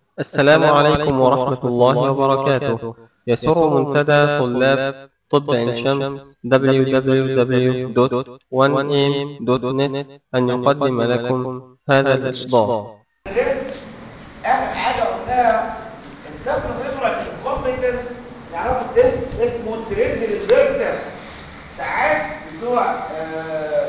السلام عليكم ورحمة الله وبركاته يسر منتدى طلاب طب عين شمس www.1am.net أن يقدم لكم هذا الإصدار ليست اخر حاجه قلناها السبب فيبرال الكومبيتنس نعرفوا التست اسمه تريد ريزيرف تيست ساعات بتوع آه،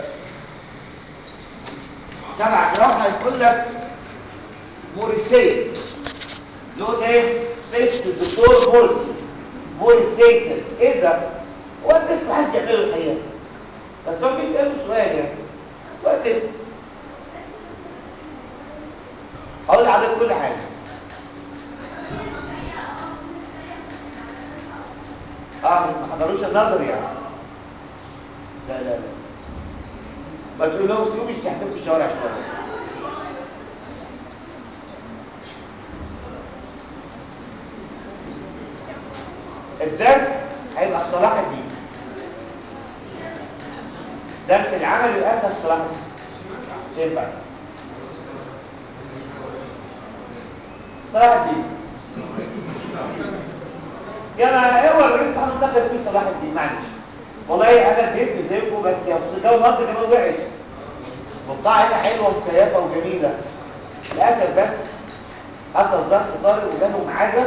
سبع جراحه يقول لك موريسيست اللي هو ايه؟ تيست الدكتور مورس موريسيست ايه ده؟ هو التست محدش بيعمله الحقيقه بس هو بيسأله سؤال يعني هو التست هقول لحضرتك كل حاجه اه ما حضروش النظر يعني لا لا لا ما تقول لهم سيبوا يستحملوا في الشوارع شويه الدرس هيبقى في صلاح الدين درس العمل للاسف في صلاح الدين مش هينفع صلاح الدين يا ما هو اللي لسه هنتدخل فيه صلاح الدين معلش والله انا بيتي زيكم بس يا ابو الجو النهارده كمان وحش والقاعه هنا حلوه ومكيفه وجميله للاسف بس حصل ظرف طارئ وجالهم عزف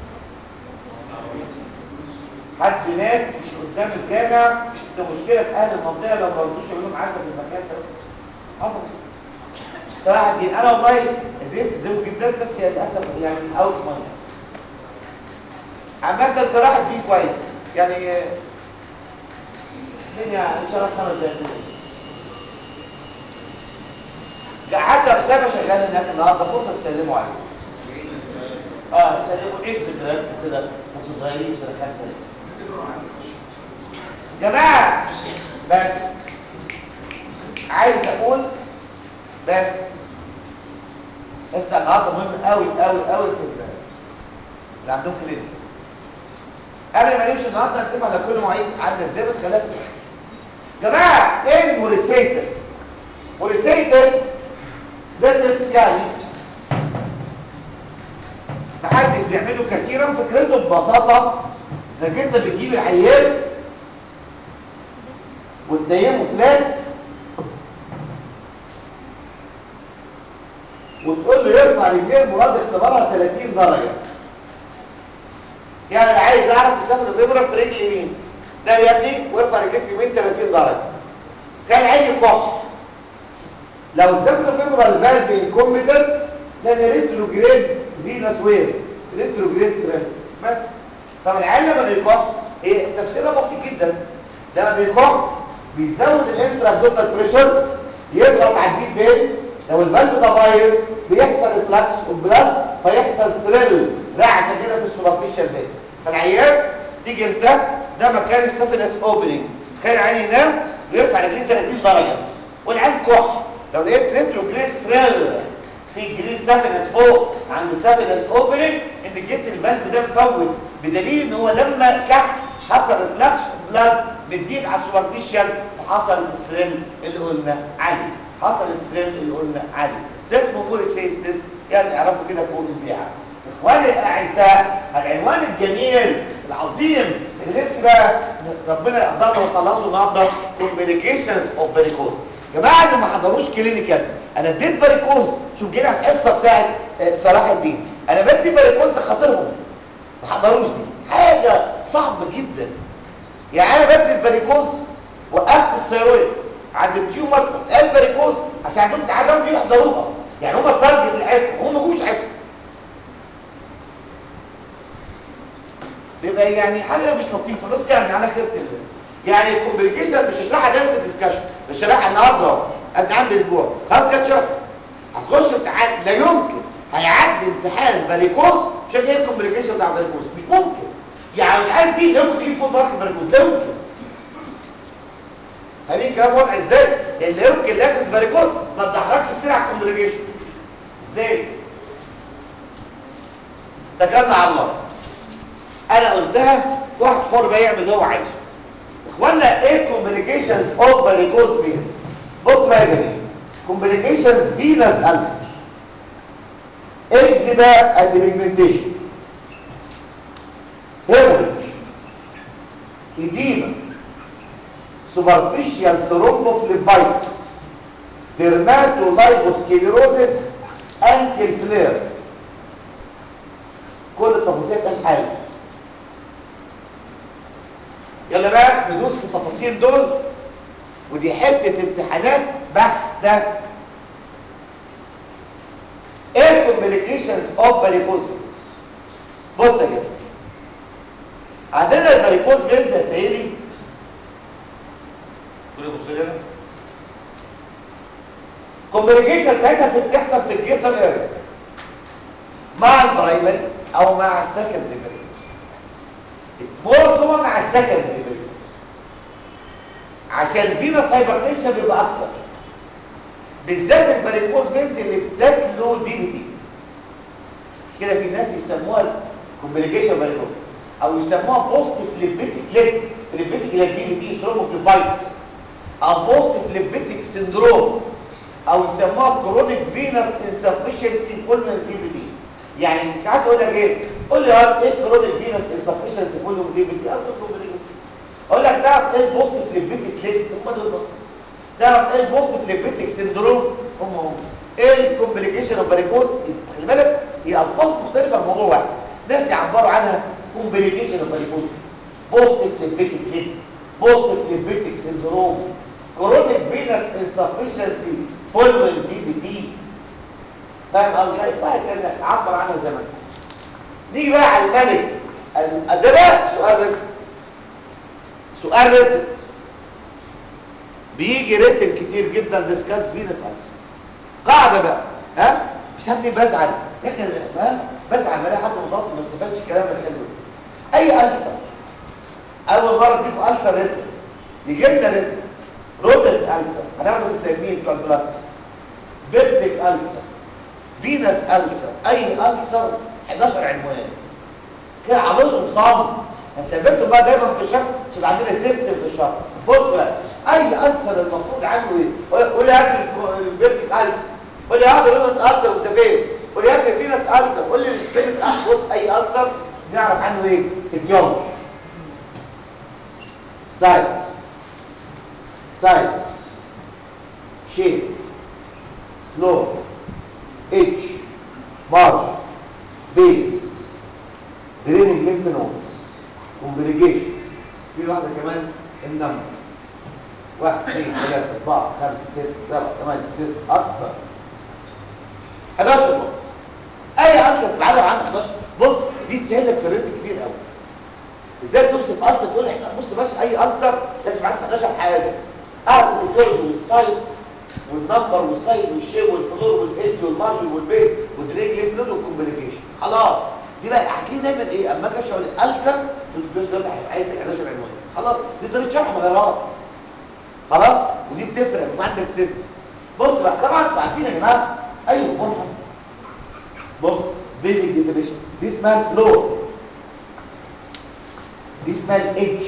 حد مات مش قدام الجامع ده مشكله في اهل المنطقه لو ما رضوش يعملوا لهم عزف في المكان ده حصل صراحه الدين انا والله اديت زوج جدا بس هي للاسف يعني اوت ماني عامه صراحه الدين كويس يعني الدنيا ان شاء الله خمس دقايق لا حتى اسامه شغال هناك النهارده فرصه تسلموا عليه اه تسلموا ايه ذكريات كده وانتوا صغيرين سنه خمسه لسه جماعه بس عايز اقول بس اسمع النهارده مهم قوي قوي قوي في ال- اللي عندهم كلينيك قبل ما نمشي النهارده نكتب على كل معيد عامله ازاي بس خليها في الاخر جماعه ايه الموريسيتس موريسيتس ده تست يعني محدش بيعمله كثيرا فكرته ببساطه انك انت بتجيب العيان وتنيمه فلات وتقول له يرفع رجليه مراد اختبارها 30 درجه يعني اللي عايز يعرف يسافر الفبره في رجل يمين ده يا ابني وارفع رجليك يمين 30 درجه كان عيني كح لو سافر الفبره الفالف انكومبتنت كان ريتروجريد فينس وير ريتروجريد سرير بس طب العيان لما بيكح ايه تفسيرها بسيط جدا لما بيكح بيزود الانترا ابدومينال بريشر يضغط على الديب بيز لو الفالف ده بايظ بيحصل فلاكس وبلاد فيحصل ثريل رعشه كده في السوبرفيشال بيت فالعيان تيجي انت ده مكان السفنس اوبننج تخيل عيني ينام ويرفع رجليه 30 درجه والعين كح لو لقيت ريترو جريد ثريل في جريد سفنس فوق عند السفنس اوبننج ان جبت الفالف ده مفوت بدليل ان هو لما كح حصل فلاكس بلاد بتجيب على السوبرفيشال فحصل الثريل اللي قلنا عليه حصل الثريل اللي قلنا عليه ده اسمه بوليسيستس يعني اعرفوا كده فوق البيعه اخواني الاعزاء العنوان الجميل العظيم اللي نفسي بقى ربنا يقدرنا ونخلصه النهارده كومبليكيشنز اوف فاريكوز جماعه اللي ما حضروش كلينيكال انا اديت فاريكوز شوف جينا الحصه بتاعت آه، صلاح الدين انا بدي فاريكوز لخاطرهم ما حضروش دي حاجه صعبه جدا يعني انا بدي الفاريكوز وقفت الثيرويد عند التيومر الفاريكوز عشان كنت عايزهم يحضروها يعني هم التارجت العس هم ما جوش عس بيبقى يعني حاجه مش لطيفه بس يعني على خير الله يعني الكومبليكيشن مش هشرحها دايما في الديسكشن مش هشرحها النهارده اهو قد عام باسبوع خلاص كده شهر هتخش امتحان لا يمكن هيعدي امتحان فاريكوز مش هتلاقي الكومبليكيشن بتاع فاريكوز مش ممكن يعني مش عارف دي لا يمكن تجيب فوق مارك فاريكوز لا يمكن فاهمين كلام واضح ازاي اللي يمكن لكن فاريكوز ما تضحكش تصير على الكومبليكيشن ازاي تكلنا على الله انا قلتها واحد حر بقى يعمل اللي هو عايزه اخوانا ايه كومبليكيشنز اوف فاريكوز فينز بص بقى يا جميل كومبليكيشنز فينس ألسر اكزيما بقى الديبيجمنتيشن هيموريج إديمة سوبرفيشيال ثرومبوفليبايتس ديرماتولايبوسكليروزس انكل فلير كل التفاصيل الحالة يلا بقى ندوس في التفاصيل دول ودي حتة امتحانات بحتة ايه الكومبليكيشنز اوف فاريكوز فينز بص يا جماعه عندنا الفاريكوز فينز يا سيدي قولي بص لي هنا كومبليكيشن بتاعتها بتحصل في الجيتر اريا مع البرايمري او مع السكندري بريد اتس مور كومن مع السكندري بريد عشان الفينس هايبرتنشن بيبقى اكتر بالذات الفاريكوز فينز اللي بتاكله دي بي دي مش كده في ناس يسموها كومبليكيشن فاريكوز او يسموها بوست فليبيتيك ليب فليبيتيك ليب دي بي دي ستروموفليبايتس او بوست فليبيتيك سندروم او يسموها كرونيك فينس انسفشنسي فولمن دي بي دي يعني ساعات يقول لك ايه قول لي اه ايه كرونيك فينس انسفشنسي فولمن دي بي دي اقول لك تعرف ايه البوست فليبيتيك ليب هم دول تعرف ايه البوست فليبيتيك سندروم هم هم ايه الكومبليكيشن اوف فاريكوز خلي بالك هي الفاظ مختلفه الموضوع واحد ناس يعبروا عنها كومبليكيشن اوف فاريكوز بوست فليبيتيك ليب بوست فليبيتيك سندروم كرونيك فينس انسفشنسي فولوين دي بي دي فاهم قصدي وهكذا عبر عنها زمان نيجي بقى على الملك ده بقى سؤال رتم سؤال رتم بيجي رتم كتير جدا ديسكاس فينس هاوس قاعده بقى ها مش همني بزعل يا اخي ها بزعل بلاقي حد مضغوط ما استفادش الكلام الحلو اي ألسر اول مره تجيبوا ألسر رتم يجي لنا رتم روتل ألسر هناخده في التجميل بتوع البلاستيك بيبتيك ألسر فينس ألسر أي ألسر 11 عنوان كده عاوزهم صامت هنثبته بقى دايما في الشرح مش يبقى عندنا سيستم في الشرح بص بقى اي ألسر المفروض عنه ايه قول لي هات البيبتيك ألسر قول لي هات روتل ألسر وزفيس قول لي هات الفينس ألسر قول لي السبينت بص اي ألسر نعرف عنه ايه اتيولوجي سايز سايز شيب فلور اتش مارج بيز دريننج ليمف نودز كومبليكيشن في واحده كمان النمبر واحد اثنين ثلاثة أربعة خمسة ستة سبعة ثمانية تسعة أكثر 11 نقطة أي أنسة تبعده عن 11 بص دي تسهل لك في الريت كتير قوي ازاي توصف أنسة تقول احنا بص بس أي أنسر لازم عندك 11 حاجة أعرف الكورز والسايت والنمبر والسايز والشيب والفلور والايدج والمارجن والبيت والدريج ليفلود والكومبليكيشن خلاص دي بقى هتلاقي دايما ايه اما اجي اشرح الالسر الجزء ده هيبقى عايز 11 عنوان خلاص دي طريقه شرح مغيرات خلاص ودي بتفرق وما عندك سيستم بص بقى طبعا انتوا عارفين يا جماعه اي غرفه بص بيزك ديفينيشن دي اسمها الفلور دي اسمها الايدج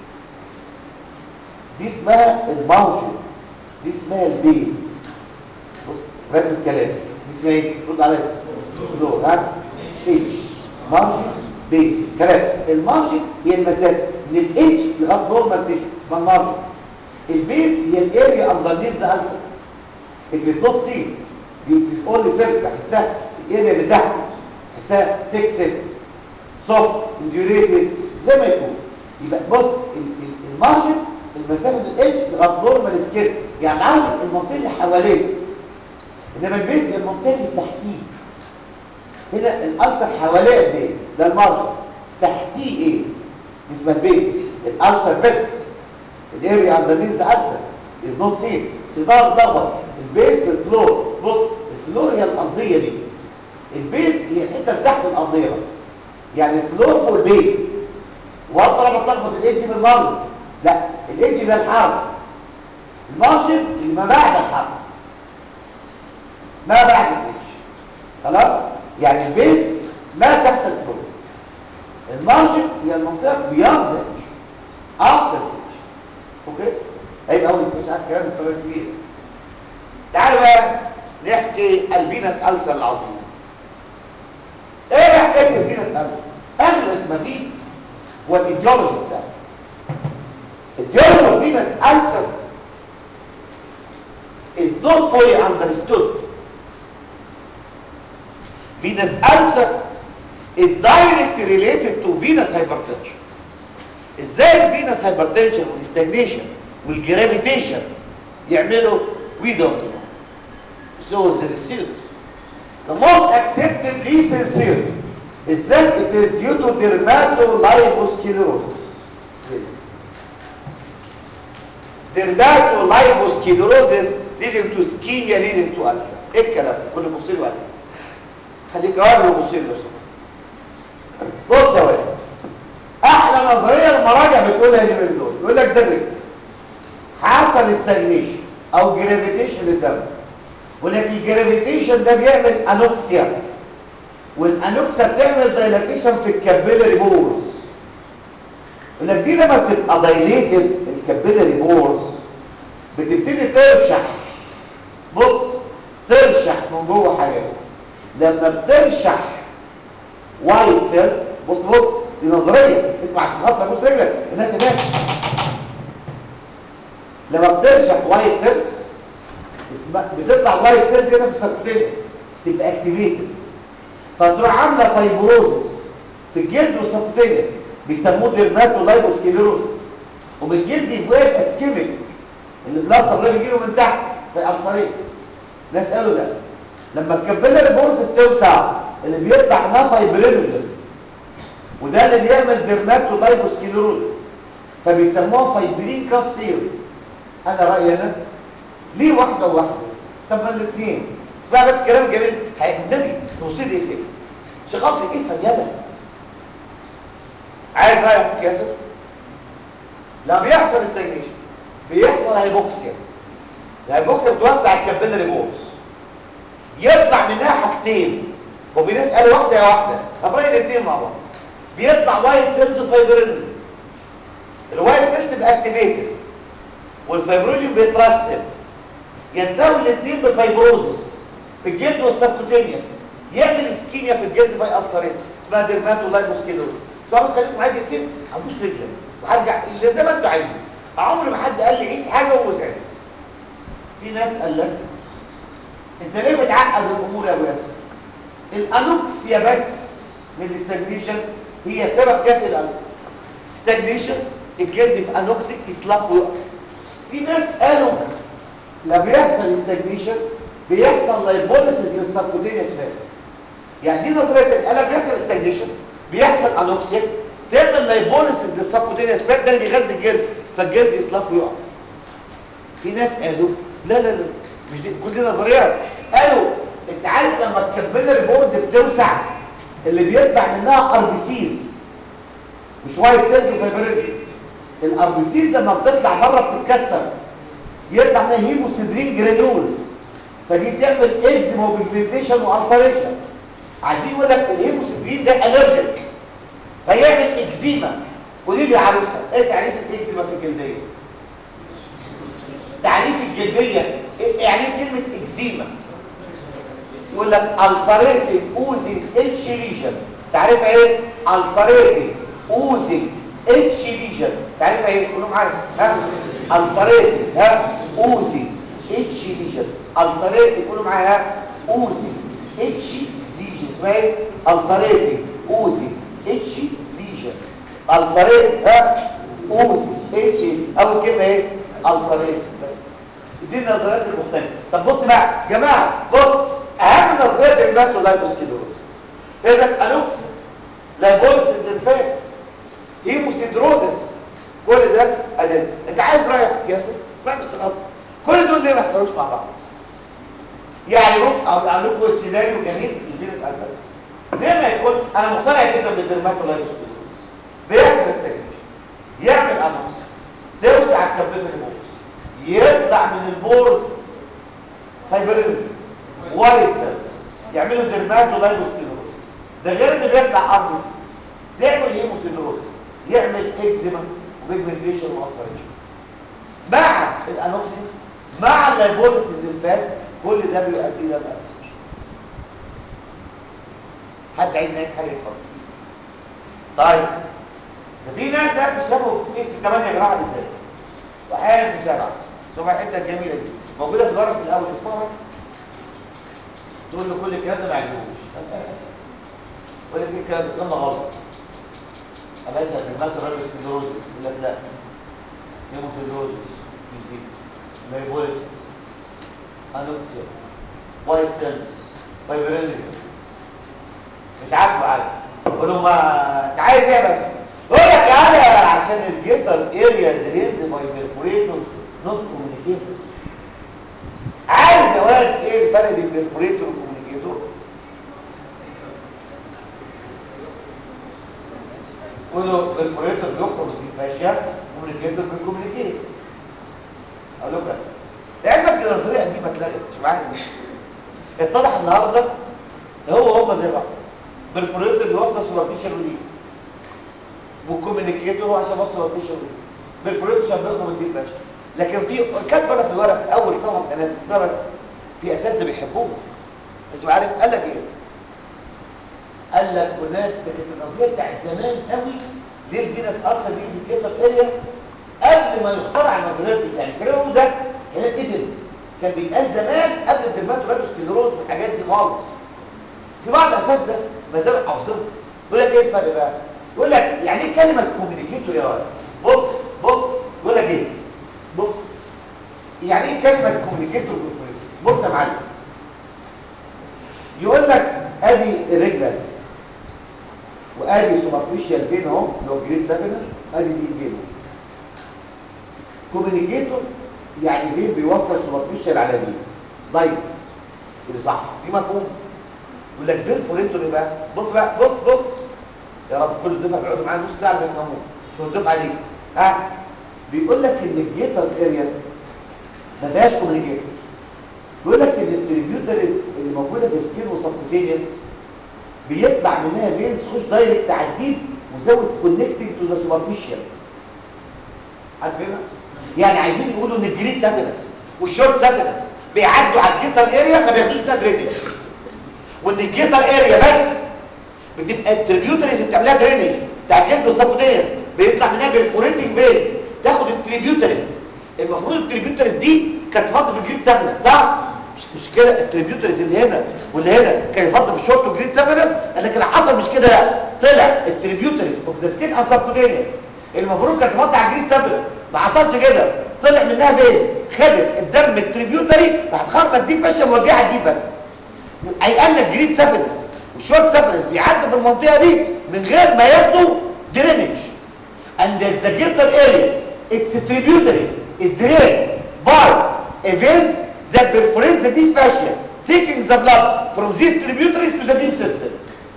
دي اسمها المارجن دي اسمها البيز بص ركز الكلام دي اسمها ايه رد عليا فلور ها ايدج مارجن بيز كلام المارجن هي المسافه من الايدج لغايه نورمال تيشو اسمها المارجن البيز هي الاريا اندرنيث ذا السر it is not seen it is only felt تحسها الاريا اللي تحت تحسها فيكسد سوفت انديوريتد زي ما يكون يبقى بص المارجن المسافه من الاتش لغايه نورمال سكيل يعني عاوز المنطقه اللي حواليه انما البيز هي المنطقه اللي تحتيه هنا الالسر حواليه قد ايه ده المارجن تحتيه ايه اسمها البيز الالسر بيت الاريا اندرنيث ذا السر از نوت سين صدار ضغط البيز الفلور بص الفلور هي الارضيه دي البيز هي الحته اللي تحت الارضيه بقى يعني الفلور فوق البيز وافضل انا بتلخبط الايدج بالمارجن لا الايدج ده الحرف المارجن اللي ما بعد الحرف ما بعد الايدج خلاص يعني البيز ما تحت الفلور المارجن هي المنطقه بيانز الايدج افتر الايدج اوكي هيبقى اول مش عارف كلام الفرق كبير تعالوا بقى نحكي الفينس ألسر العظيم الالسر اغلس ما فيه هو الايديولوجي بتاعه الايديولوجي في ناس السر is not fully understood venous ulcer is directly related to venous hypertension ازاي الفينس هايبرتنشن والاستagnation والجرافيتيشن يعملوا we don't know so the research the most accepted recent theory is that it is due to dermatolibosclerosis dermatolibosclerosis leading to ischemia leading to ulcer ايه الكلام كل بصير عليه خليك راجل وبصير له بص يا ولد احلى نظريه المراجع بتقولها اللي من دول يقول لك ده الرجل حصل استجنيشن او جرافيتيشن للدم ولكن الجرافيتيشن ده بيعمل انوكسيا والانوكسيا بتعمل دايلاتيشن في الكابيلاري بورز يقول لك دي لما بتبقى دايليتد الكابيلاري بورز بتبتدي ترشح بص ترشح من جوه حاجات لما بترشح وايت سيلز بص بص دي نظريه اسمع الصفات بص رجلك الناس هناك لما بترشح وايت سيلز اسمها بتطلع وايت سيلز هنا في السيركوليشن تبقى اكتيفيتد فتروح عامله فايبروزس في الجلد والسيركوليشن بيسموه ديرماتولايبوسكليروز ومن الجلد يبقى اسكيميك اللي بلاصه اللي بيجي له من تحت في العنصريه ناس قالوا ده لما الكابيلاري بورد بتوسع اللي بيطلع منها فايبرينوجين وده اللي بيعمل ديرماتولايبوسكليروز فبيسموها فايبرين كاف سيري انا رايي انا ليه واحده وواحده طب ما الاثنين اسمع بس كلام جميل النبي توصيل ايه تاني شغال ايه فجاله عايز رايك يا ياسر لا بيحصل استجنيشن بيحصل هايبوكسيا الهايبوكسيا بتوسع الكابيلاري بورز يطلع منها حاجتين وفي ناس قالوا واحده يا واحده افرق الاثنين مع بعض بيطلع وايت سيلز وفايبرين الوايت سيل تبقى اكتيفيتد والفايبروجين بيترسب ينتهوا الاثنين بفايبروزس في الجلد والسبكوتينيوس يعمل اسكيميا في الجلد في السرين اسمها ديرماتولايبوسكليروز اسمها بس خليكم معايا دقيقتين ابوس رجلك وهرجع اللي زي ما انتوا عايزين عمر ما حد قال لي عيد حاجه وزعلت في ناس قال لك انت ليه بتعقد الامور يا ابو ياسر الانوكسيا بس من الاستجنيشن هي سبب كافي الالسر استجنيشن الجلد يبقى انوكسيك يسلق ويقع في ناس قالوا لا بيحصل استجنيشن بيحصل لايبوليسيس للسبكوتينيوس فات يعني دي نظريه انا بيحصل استجنيشن بيحصل انوكسيا تعمل لايبوليسيس للسبكوتينيوس فات ده اللي بيغذي الجلد فالجلد يسلق ويقع في ناس قالوا لا لا لا مش دي كل دي نظريات قالوا انت عارف لما الكابيلاري بورد بتوسع اللي بيطلع منها ار بي سيز مش وايت سيلز وفايبرينج الار بي سيز لما بتطلع بره بتتكسر يطلع منها هيموسيدرين جرانيولز فدي تعمل اكزيما وبيجمنتيشن والسريشن عايزين يقول لك الهيموسيدرين ده الرجيك فيعمل اكزيما قولي لي يا عروسه ايه تعريف الاكزيما في الجلديه تعريف الجلديه إيه يعني ايه كلمه اكزيما يقول لك السريتي اوزي اتش ليجن تعريفها ايه السريتي اوزي اتش ليجن تعريفها ايه قولوا معايا ها السريتي ها اوزي اتش ليجن السريتي قولوا معايا ها اوزي اتش ليجن اسمها ايه السريتي اوزي اتش ليجن السريتي ها اوزي اتش اول كلمه ايه السريتي دي النظريات المختلفه طب بص بقى يا جماعه بص اهم نظريه الماتو لايبوسكليروز هي لك انوكسيا لايبوليسيس للفات هيموسيدروزس كل ده ادل انت عايز رايك ياسر اسمعني بس خاطر كل دول ليه ما يحصلوش مع بعض يعني روح او اقول لكم السيناريو جميل الفيروس الزر ليه ما يكون انا مقتنع جدا بالدرماتو لايبوسكليروز بيحصل استجنيشن يعمل انوكسيا توسع الكابيلاري بورز يطلع من البورز فايبرينوجين وايت سيلز يعملوا ديرماتولايبوسكليروز ده غير انه بيطلع ار بي سي يعمل هيموسيدروز يعمل اكزيما وبيجمنتيشن والسريشن مع الانوكسيا مع اللايبوليسيس للفات كل ده بيؤدي الى الالسر حد عايز نعيد حاجه يتفضل طيب ده في ناس ده بيشربوا كيس 8 جرام بالذات واحيانا في 7 اسمها الحته الجميله دي موجوده في الورق في الاول اسمها بس تقول له كل الكلام ده ما يعجبوش ولا في كلام ده غلط أليس في المادة الراجل سكليروزيس يقول لك لا هيموسيدروزيس مش دي ميبوليس انوكسيا وايت سيلز فايبرينيا مش عاجبه عادي يقول له ما انت عايز ايه بس يقول لك يا انا عشان الجيتر اريا دريند باي بيرفوريتور نوت كوميونيكيتور عارف يا ولد ايه الفرق بين بيرفوريتور وكوميونيكيتور كله البرويكتور بيخرج من الفاشية كوميونيكيتور بالكوميونيكيت اقول لكم لعلمك النظريه دي ما اتلغتش معايا اتضح النهارده هو هو زي بعض بالبرويكتور بيوصل سوبرفيشال وليه والكوميونيكيتور هو عشان يوصل سوبرفيشال وليه بالبرويكتور عشان بيخرج من دي الفاشية لكن في كاتبه انا في الورق اول صفحه كلام لا بس في اساتذه بيحبوه بس عارف قال لك ايه قال لك هناك كانت النظريه بتاعت زمان قوي ليه الجينس ارثر بيجي في الكيتر اريا قبل ما يخترع النظريات دي يعني الكلام ده كلام قديم كان بيتقال زمان قبل الدرماتولايتوسكليروز والحاجات دي خالص في بعض الاساتذه ما زالوا حافظينها يقول لك ايه الفرق بقى يقول لك يعني ايه كلمه كوميونيكيتور يا ولد بص بص يقول لك ايه بص يعني ايه كلمه كوميونيكيتور بص يا معلم يقول لك ادي الرجله دي وادي سوبرفيشال فين اهو اللي هو جريد سافينس ادي دي الفين كوميونيكيتور يعني فين بيوصل سوبرفيشال على دي طيب دي صح دي مفهوم يقول لك بيرفوريتور ايه بقى بص بقى بص بص يا رب كل الدفعه بيقعدوا معايا نص ساعه لغايه ما اموت شوف الدفعه دي ها بيقول لك ان الجيتر اريا ما فيهاش كوميونيكيتور بيقول لك ان التريبيوترز اللي موجوده في السكين وسبكوتينيوس بيطلع منها فينز تخش دايركت على الديب وزود كونكتنج تو ذا سوبرفيشال عارفينها يعني عايزين يقولوا ان الجريد سابينس والشورت سابينس بيعدوا على الجيتر اريا ما بياخدوش منها درينج وان الجيتر اريا بس بتبقى التريبيوترز بتعملها درينج بتاع الجلد والسبكوتينيوس بيطلع منها بالفوريتنج فينز تاخد التريبيوترز المفروض التريبيوترز دي كانت فاضيه في الجريد سابينس صح مش مش كده التريبيوترز اللي هنا واللي هنا كان يفضل في الشورت وجريد سابينس قال لك اللي حصل مش كده لا طلع التريبيوترز اوف ذا سكين اند سبكوتينيوس المفروض كانت تفضل على الجريد سابينس ما حصلش كده طلع منها فيز خدت الدم التريبيوتري راح تخرج دي فشه موجهه دي بس اي ان الجريد سابينس والشورت سابينس بيعدوا في المنطقه دي من غير ما ياخدوا درينج and the greater area its tributaries is drained by events that perforate the deep fascia taking the blood from these tributaries to the deep system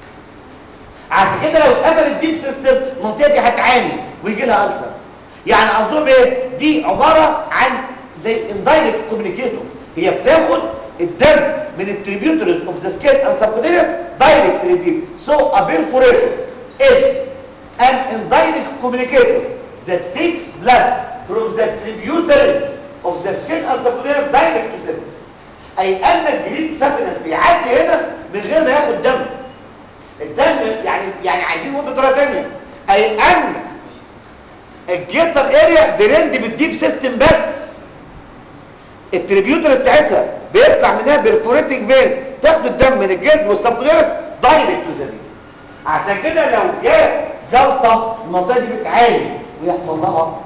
عشان كده لو اتقفل الديب سيستم المنطقه دي هتعاني ويجي لها ألسر يعني قصدهم ايه دي عباره عن زي اندايركت كوميونيكيتور هي بتاخد الدم من التريبيوترز اوف ذا سكين اند سبكوتينيوس دايركت ريديك سو ا بيرفوريتور is an indirect communicator that takes blood from the tributaries of the skin and subcutaneous direct to the اي ان الجليد سافينس بيعدي هنا من غير ما ياخد دم الدم يعني يعني عايزين نقول بطريقه ثانيه اي ان الجيتر اريا دريند بالديب سيستم بس التريبيوتر بتاعتها بيطلع منها بيرفوريتنج فينز تاخد الدم من الجلد والسبكوتينس دايركت تو ذا عشان كده لو جاء جلطه المنطقه دي بتعاني ويحصل لها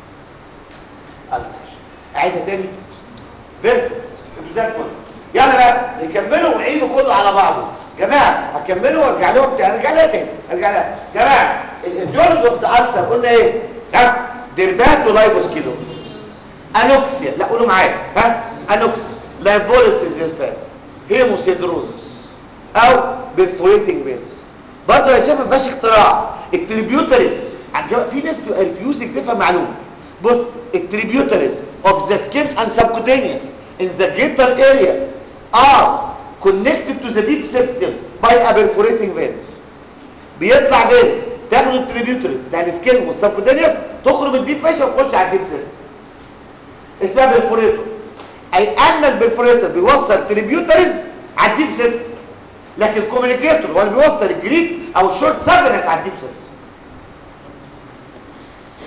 ألسر اعيدها تاني بيرفكت زي الفل يلا بقى نكمله ونعيده كله على بعضه جماعه هكمله وارجع لهم تاني ارجع لها تاني ارجع لها جماعه الديورز اوف ذا ألسر قلنا ايه ها ديرباتو لايبوسكيلوز انوكسيا لا قولوا معايا ها انوكسيا لايبوليسيس ديرفات هيموسيدروزس او بيرفوريتنج فينز برضه يا شباب ما فيهاش اختراع التريبيوتريز في ناس بتبقى ريفيوزنج تفهم معلومه بص التريبيوتريز اوف ذا سكين اند سبكوتينيوس in the greater area are connected to the deep system by a perforating veins بيطلع فينز تاخد التريبيوتري بتاع السكين والسبكوتينيوس تخرج من الديب فيشن وتخش على الديب سيستم اسمها بيرفوريتور اي ان البيرفوريتور بيوصل تريبيوتريز على الديب سيستم لكن الكوميونيكيتور هو اللي بيوصل الجريد او الشورت سابنس على الديب سيستم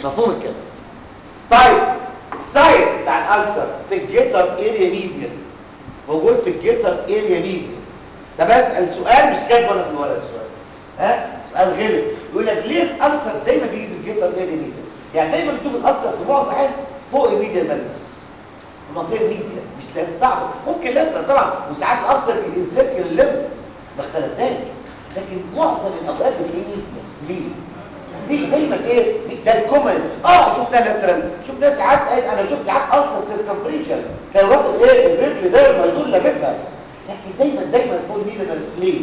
مفهوم الكلام طيب السايد بتاع الالسر في الجيتر اريا ميديا موجود في الجيتر اريا ميديا ده بسال سؤال مش كاتبه انا في الورقه السؤال ها سؤال غلط يقول لك ليه الالسر دايما بيجي في الجيتر اريا ميديا يعني دايما بتشوف الالسر في معظم الاحيان فوق الميديا الملبس في منطقه الميديا مش لازم صعبه ممكن لاترال طبعا وساعات الالسر في الانسيركل الليفل ما اختلفناش لكن معظم الاوقات بتلاقيه ميديا ليه دي دايما ايه ده الكومنت اه شفنا لاترال شفنا ساعات قايل انا شفت ساعات السر سيركمفرنشال كان واخد ايه الرجل ده ما يدل لبكها لكن دايما دايما فوق الميديا ليه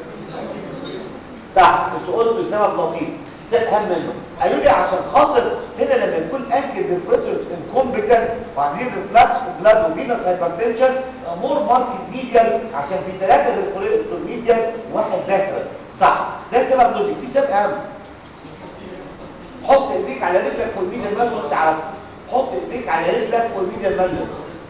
صح انت قلت سبب لطيف سبب اهم منه قالوا لي عشان خاطر هنا لما يكون انكل ديفريتور انكومبتنت وعاملين ريفلكس وبلاد وفينس هايبرتنشن مور ماركت ميديال عشان في ثلاثه ريفريتور ميديال وواحد لاترال صح ده سبب لوجيك في سبب اهم حط ايديك على رجلك والميديا المجلس وانت عارف حط ايديك على رجلك والميديا المجلس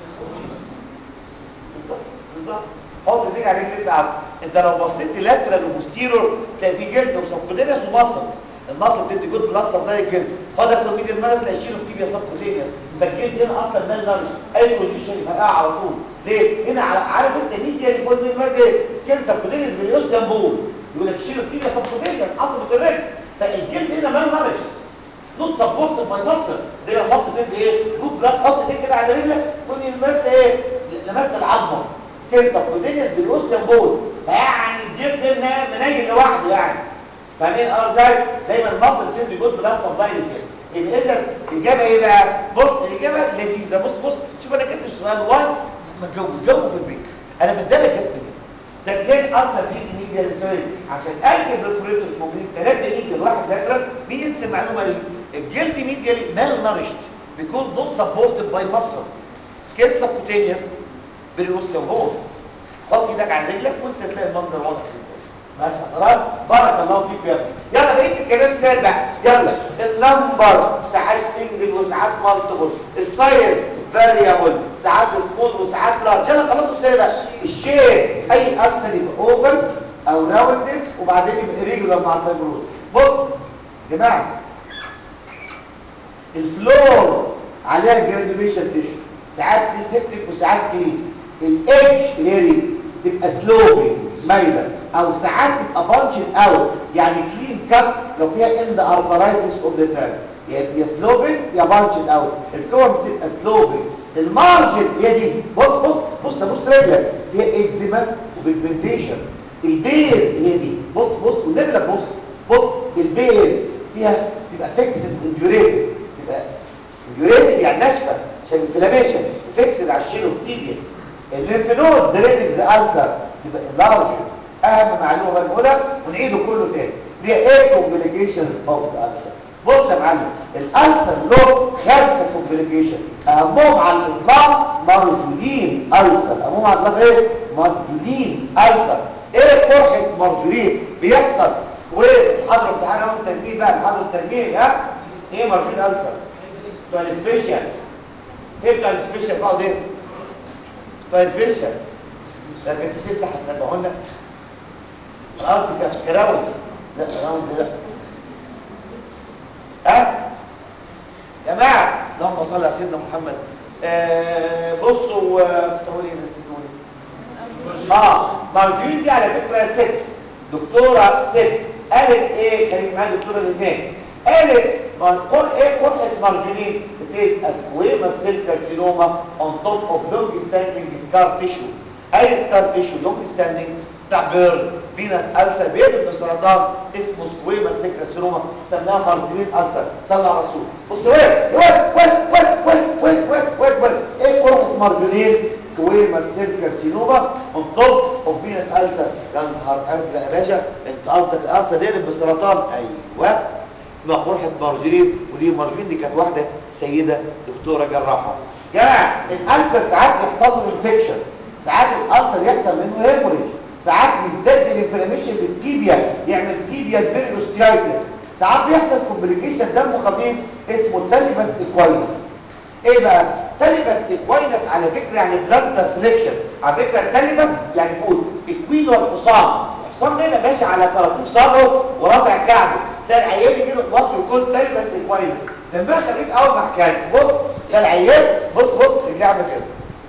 بالظبط بالظبط حط ايديك على رجلك انت عارف انت لو بصيت لاترال وبوستيرور تلاقي في جلد وسبكوتينيوس وماسلز الماسل بتدي جود بلاد سبلاي الجلد خدك في الميديا المجلس تلاقي شيله في تيبيا سبكوتينيوس فالجلد هنا اصلا مال نارش اي بوزيشن يفرقعها على طول ليه هنا عارف انت ميديا اللي فوق الميديا سكين سبكوتينيوس باليوس جنبول يقول لك شيله في تيبيا سبكوتينيوس عصبه الرجل فالجلد هنا مال نارش نوت سبورت باي مصر دي حط تدي ايه جود بلاد حط ايديك كده على رجلك تكون لمست ايه لمست العظمه سكين سبكوتينيوس باليوس جنبول يعني الجلد هنا منيل لوحده يعني فاهمين اه ازاي دايما مصر تدي جود بلاد سبلاي كده يبقى اذا الاجابه ايه بقى بص الاجابه لذيذه بص بص شوف انا كاتب سؤال 1 ما تجاوب جاوبه في البيت انا في الداله كاتب كده تجليد اثر بيجي ميديا للسؤال عشان اكتب ريفريتورز موجودين ثلاثه ميديا واحد لاترال مين ينسى المعلومه دي الجلد ميديا مال نارشت بيكون نوت سبورتد باي مصر سكيل سبكوتينيوس بريوستيوم هول حط ايدك على رجلك وانت تلاقي المنظر واضح جدا ماشي حضرتك بارك الله فيك يا ابني يلا بقيه الكلام سهل بقى يلا النمبر ساعات سنجل وساعات مالتيبل السايز فاريبل ساعات سمول وساعات لارج يلا خلاص السهل بقى الشيب اي اكثر يبقى اوفل او راوندد وبعدين يبقى ريجولار مع الفايبروز بص يا جماعه الفلور عليها جرانيوليشن تيشو ساعات في سيبتك وساعات كلين الايدج اللي هي دي تبقى سلوبي مايله او ساعات تبقى بانشن اوت يعني كلين كات لو فيها اند ارترايتس اوف ذا ترانس يا سلوبي يا بانشن اوت الكور بتبقى سلوبي المارجن هي دي بص بص بص بص رجلك فيها اكزيما وبيجمنتيشن البيز هي دي بص بص والنبله بص بص البيز فيها تبقى فيكسد انديوريتد تبقى انديوريتد يعني ناشفه عشان انفلاميشن فيكسد على الشيلوفتيبيا الليمف نود درينج ذا السر يبقى لارج اهم معلومه بقى نقولها ونعيده كله تاني هي ايه كومبليكيشنز اوف ذا السر بص يا معلم الالسر له خمسه كومبليكيشن اهمهم على الاطلاق مرجولين السر اهمهم على الاطلاق ايه مرجولين السر ايه قرحه مرجولين بيحصل سكوير حضر امتحان اهو التجميل بقى حضر التجميل ها ايه مرجولين السر بتوع السبيشالز ايه بتوع السبيشال بقى ايه بتوع السبيشال لكن تسيب صح تنبهوا لنا الارض كراوند لا كراوند لا ها يا جماعه اللهم صل على سيدنا محمد آه بصوا تقول ايه نسيتوني اه مرجوين دي على فكره ست دكتوره ست قالت ايه خليك معايا دكتوره لبنان قالت قل ايه قرحه مرجانين بتيز اسكويما سيل كارسينوما اون توب اوف لونج ستاندينج سكار تيشو اي سكار تيشو لونج ستاندينج بتاع بيرن فينس ألسر بيقلب بسرطان اسمه سكويما سيل كارسينوما سماها مرجانين ألسر صلى على الرسول بص وين وين وين وين وين وين وين وين ايه قرحه مرجانين سكويما سيل كارسينوما اون توب اوف فينس ألسر يا نهار ازرق يا باشا انت قصدك الألسر بيقلب بسرطان ايوه اسمها قرحة مارجرين ودي مارجرين دي كانت واحدة سيدة دكتورة جراحة يا جماعة الألسر ساعات يحصل له انفكشن ساعات الألسر يحصل منه هيموريج ساعات يمتد الانفلاميشن في التيبيا يعمل تيبيا بيريوستيايتس ساعات بيحصل كومبليكيشن دم خفيف اسمه تاليبس اكواينس ايه بقى تاليبس اكواينس على فكرة يعني بلانتر فليكشن على فكرة تاليبس يعني فوت اكوين والحصان الحصان ده ماشي على طرفين صدره ورافع كعبه تلاقي العيان يجي له وقت يكون تاني بس كويس دمها خفيف قوي مع كان بص تلاقي العيان بص بص رجليه عامله كده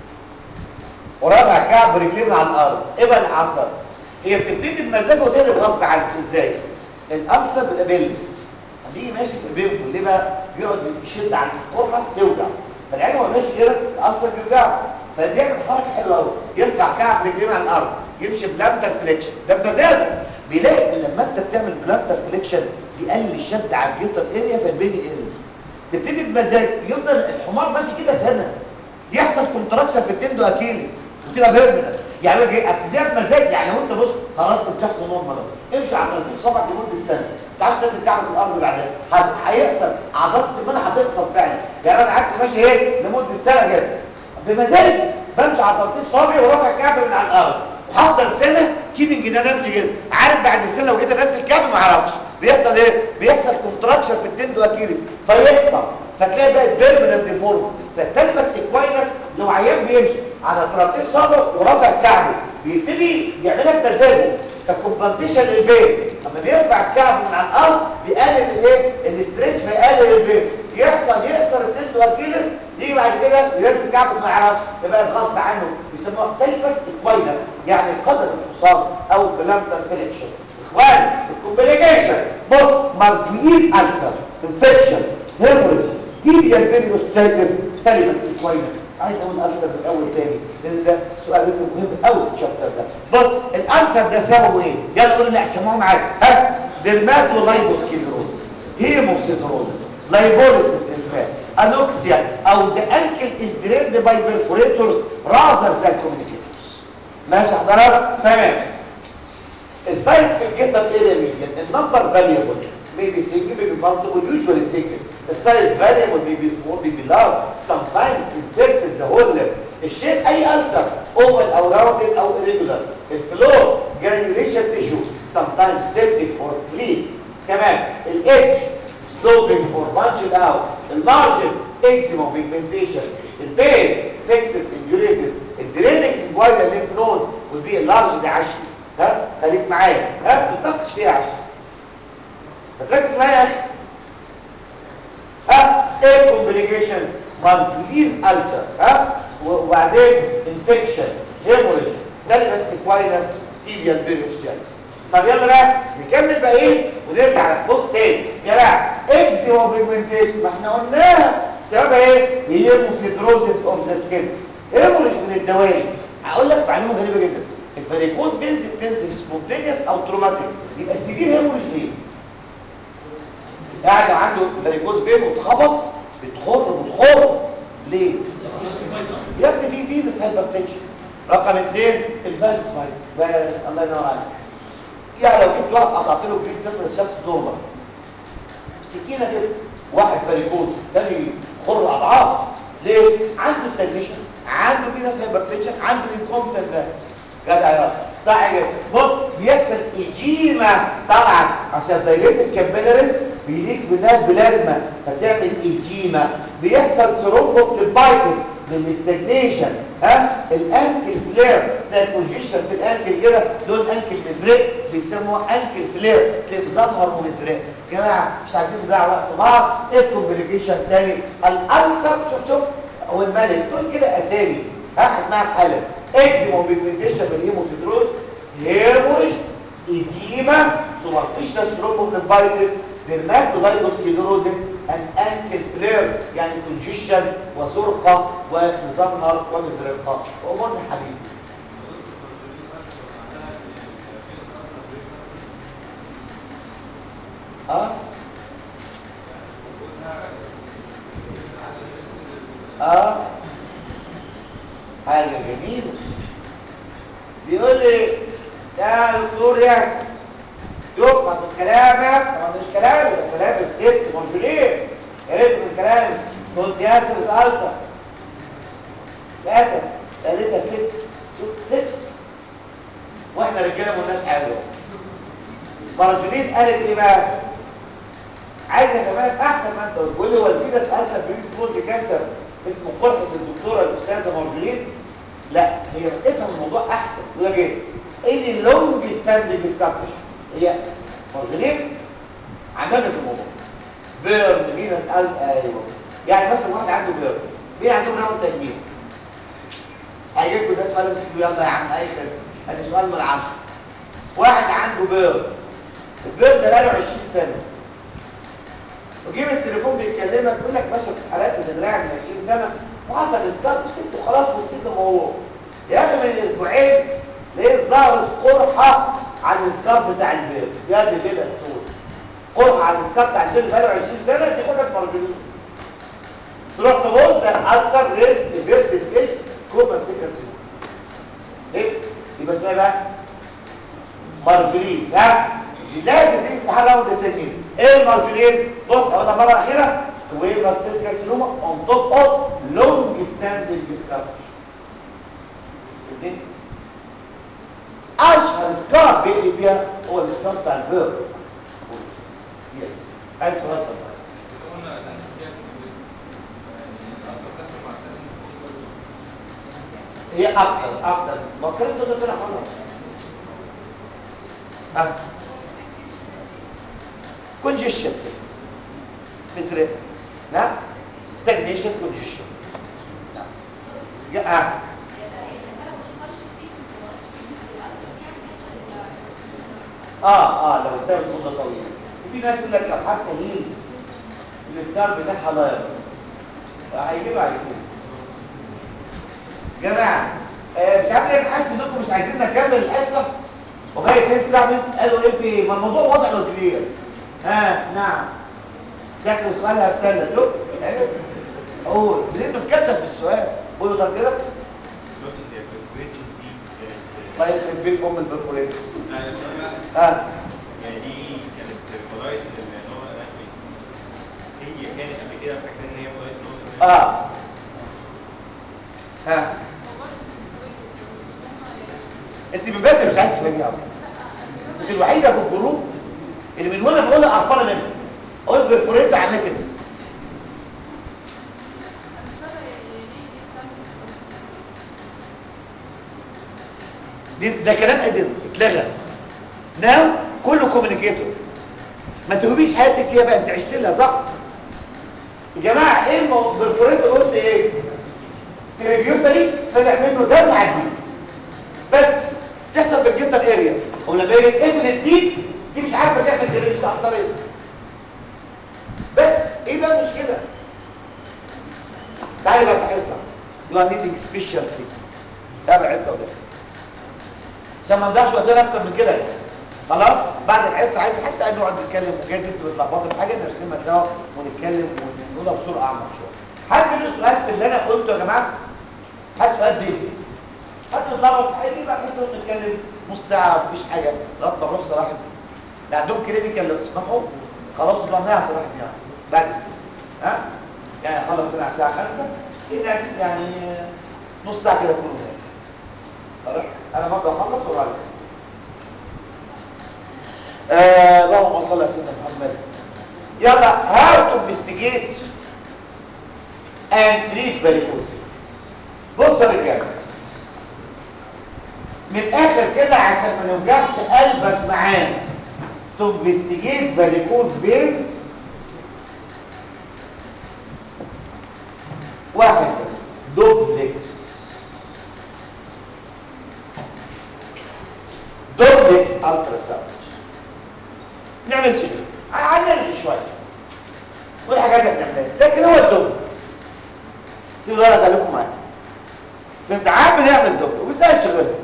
ورابع كعب رجليه من على الارض ايه بقى اللي حصل هي بتبتدي بمزاجه وتقلب غصب عنه ازاي الالسر بيبقى بيلبس هتيجي ماشي بينفل ليه بقى بيقعد يشد على القرحه توجع فالعين هو ماشي كده الالسر بيوجعه فبيعمل حركه حلوه قوي يرفع كعب رجليه من على الارض يمشي بلانتر فليكشن ده بمزاجه بيلاقي ان لما انت بتعمل بلانتر فليكشن بيقلل الشد على الجيتر اريا فالبيني اريا تبتدي بمزاج يفضل الحمار ماشي كده سنه يحصل كونتراكشن في التندو اكيلس وتبقى بيرمننت يعني ايه ابتديها بمزاج يعني لو انت بص خلاص الشخص نورمال امشي على طريق صبعك لمده سنه ما تعرفش تنزل كعبك الارض بعدها هيحصل عضلات السمانه هتحصل فعلا يعني انا قعدت ماشي ايه لمده سنه كده بمزاج بمشي على ترتيب صابعي ورافع كعبي من على الارض وهفضل سنه كيدنج ان انا امشي كده عارف بعد سنه لو جيت انزل كعبي ما اعرفش بيحصل ايه بيحصل كونتراكشن في التندو اكيلس فيحصل فتلاقي بقت بيرمننت ديفورم فتلبس اكوينس لو عيان بيمشي على ترتيب صابع ورافع كعبه بيبتدي يعملها بمزاجه ككومبنسيشن للبين لما بيرفع الكعب من على الارض بيقلل الايه الاستريتش فيقلل البين يحصل يكسر التندو اكيلس يجي بعد كده ينزل كعبه ما يعرفش يبقى غصب عنه بيسموها تلبس اكوينس يعني قدر الحصان او بلانتر فليكشن اخواني الكومبليكيشن بص مارجينيل السر انفكشن هيموريج جيبيا فينوستايتس تلبس اكوينس عايز اقول الانسر من الاول تاني لان ده سؤال مهم قوي في الشابتر ده بص الانسر ده سببه ايه يلا قول لي احسموه معايا ها ديرماتولايبوسكليروز هيموسيدروز لايبوليسيس انفاct انوكسيا او ذا انكل از دريند باي بيرفوريتورز راذر ذان كوميونيكيتورز ماشي حضرتك تمام السايت في الجيتر اريا ميديان النمبر فاليبل maybe single maybe multiple usually single the size variable may be small may be large sometimes inserted the whole left الشيب اي ulcer oval او rounded او irregular الفلور granulation tissue sometimes septic or flea كمان الedge sloping or bunched out المارجن eczema pigmentation البيز fixed indurated الدريننج inguinal lymph nodes will be enlarged عشري ها خليك معايا ها تناقش فيها عشري هتركز معايا يا اخي ها ايه كومبليكيشن مالتيلين ألسر ها وبعدين انفكشن هيموريج تلبس اكواينس تيبيال بيريوستيالس طب يلا بقى نكمل باقيين ونرجع نبص تاني يا بقى اكزيما بيجمنتيشن ما احنا قلناها سببها ايه هيموسيدروزيس اوف ذا سكين هيموريج من الدوالي هقول لك معلومه غريبه جدا الفاريكوز بينز بتنزل سبونتينيوس او تروماتيك يبقى السيفير هيموريج ليه قاعد عنده فاريكوز بين واتخبط بتخر بتخر ليه يا ابني في فينس هايبرتنشن رقم اثنين الفالس فايز الله ينور عليك يعني لو جبت واحد قطعت له جريد صفر الشمس نورمال سكينه كده واحد فاريكوز تاني خر اضعاف ليه عنده ستاجنيشن عنده فينس هايبرتنشن عنده انكومبتنت جدع يا صح كده بص بيحصل ايجيما طبعا عشان دايركت الكابيلاريز بيليك منها بلازما فتعمل ايجيما بيحصل ثرومبوفليبايتس بالاستجنيشن ها الانكل فلير ده كونجيشن في الانكل كده دول انكل مزرق بيسموه انكل فلير تلاقيه مزمهر ومزرق يا جماعه مش عايزين نضيع وقت بعض ايه الكومبليكيشن تاني الالسر شوف شوف هو الملك دول كده اسامي ها اسمها الحاله اكزيما وبيجمنتيشن بالهيموسيدروز هيموريج ايديما سوبرفيشال ثرومبوفليبايتس dermatolibosclerosis and ankle flare يعني congestion وزرقة ومزمهر ومزرقة وأمورنا حبيبي اه اه حاجة جميلة بيقول لي يا دكتور ياسر يفهم من كلامك طبعا مش كلامي ده كلام الست مرجولين يا ريت من كلامي قلت ياسر الالسر للاسف قالتها ست شوف ست واحنا رجاله ما قلناش حاجه مرجولين قالت ايه بقى عايزه كمان احسن ما انت قلت لي والدتي الالسر بري سمول كانسر اسمه قرحه الدكتوره الاستاذه مرجولين لا هي افهم الموضوع احسن يقول لك ايه any long standing established هي مرجلين عمال هنكمل في الموضوع بيرن مين اسال ايوه يعني مثلا واحد عنده بيرن مين عندهم نوع تجميل هيجيب لكم ده سؤال مسكين يلا يا عم اي خير ادي سؤال من العشر واحد عنده بيرن البيرن ده بقاله 20 سنه وجيب التليفون بيكلمك يقول لك ماشي في حالات من دراعي من 20 سنه وحصل اسكار وسبته خلاص ونسيت الموضوع يا اخي من الاسبوعين لقيت ظهرت قرحه على الاسكار بتاع البير يا دي كده السود قرحه على الاسكار بتاع البير بقاله 20 سنه دي خدك مرجلين تروح تبص اكثر ريسك بيرد ايش سكوبا سيكنسيون ايه يبقى اسمها بقى مارجولين ها لازم دي امتحان راوند التانيين ايه المارجولين بص اقولها مره اخيره سكويبا سيل كارسينوما اون توب اوف لونج ستاندنج سكارش اشهر سكار بيقلي بيها هو السكار بتاع البيرد يس عايز سؤال طبعا هي اكتر اكتر ما كانت تقدر تلعب خلاص ها كونجيشن مزرق نعم ستاجنيشن كونجيشن نعم يا اه اه اه لو ساب مده طويله وفي ناس يقول لك لو حتى هيل السكار بتاعها لا يبقى هيجيب على كده جماعه آه مش عارف ليه أنا حاسس انكم مش عايزين نكمل الحصه وبقى اتنين ساعه بنت تسالوا ايه في ما الموضوع واضح ولا كبير ها نعم شكله سؤالها الثالث شوف عرف قول لانه اتكسب في السؤال قولوا طب كده الله يخرب بيت ام البرفوريتورز ها يعني دي كانت قضايا النوع الرسمي هي كانت قبل كده فاكره ان هي قضايا النوع اه ها انت من بدري مش عايز تفهميها اصلا انت الوحيده في الجروب اللي من وانا بقول قرفانه منها اقول برفوريتور عامله كده دي ده كلام قديم اتلغى ناو كله كوميونيكيتور ما تهوبيش حياتك هي بقى انت عشت لها صح يا جماعه ايه الموضوع بالفريق قلت ايه تريبيوتري طلع منه دم عديد بس تحصل بالجنتال اريا ولما يجي تقفل الديب دي مش عارفه تعمل دريس احصريه بس ايه بقى المشكله تعالي بقى في حصه يو ار نيدنج سبيشال تريتمنت تابع حصه وده عشان ما نضيعش وقتنا اكتر من كده يعني. خلاص بعد الحصه عايز حتى نقعد نتكلم وجايز انتوا بتلخبطوا في حاجه نرسمها سوا ونتكلم ونقولها بصوره اعمق شويه حد له سؤال في اللي انا قلته يا جماعه حد سؤال بيزي حد اتلخبط في حاجه يبقى حصه نتكلم نص ساعه مفيش حاجه لغايه ما نروح صراحه اللي عندهم كلينيكال لو تسمحوا خلاص ضمناها صراحه يعني بعد كده. ها يعني خلص هنا على الساعه 5 هناك يعني نص ساعه كده كله هناك خلاص انا برضه اخلص واروح آه اللهم صل على سيدنا محمد يلا how to investigate and treat varicose بص يا رجاله من الاخر كده عشان ما نوجعش قلبك معانا to investigate varicose veins واحد دوبلكس دوبلكس الترا ساوند نعمل شنو هنلغي شويه والحاجات اللي بنعملها لكن هو الدوبلكس سيبوا بالك عليكم معايا في امتحان بنعمل دوبلكس وبيسال شغلها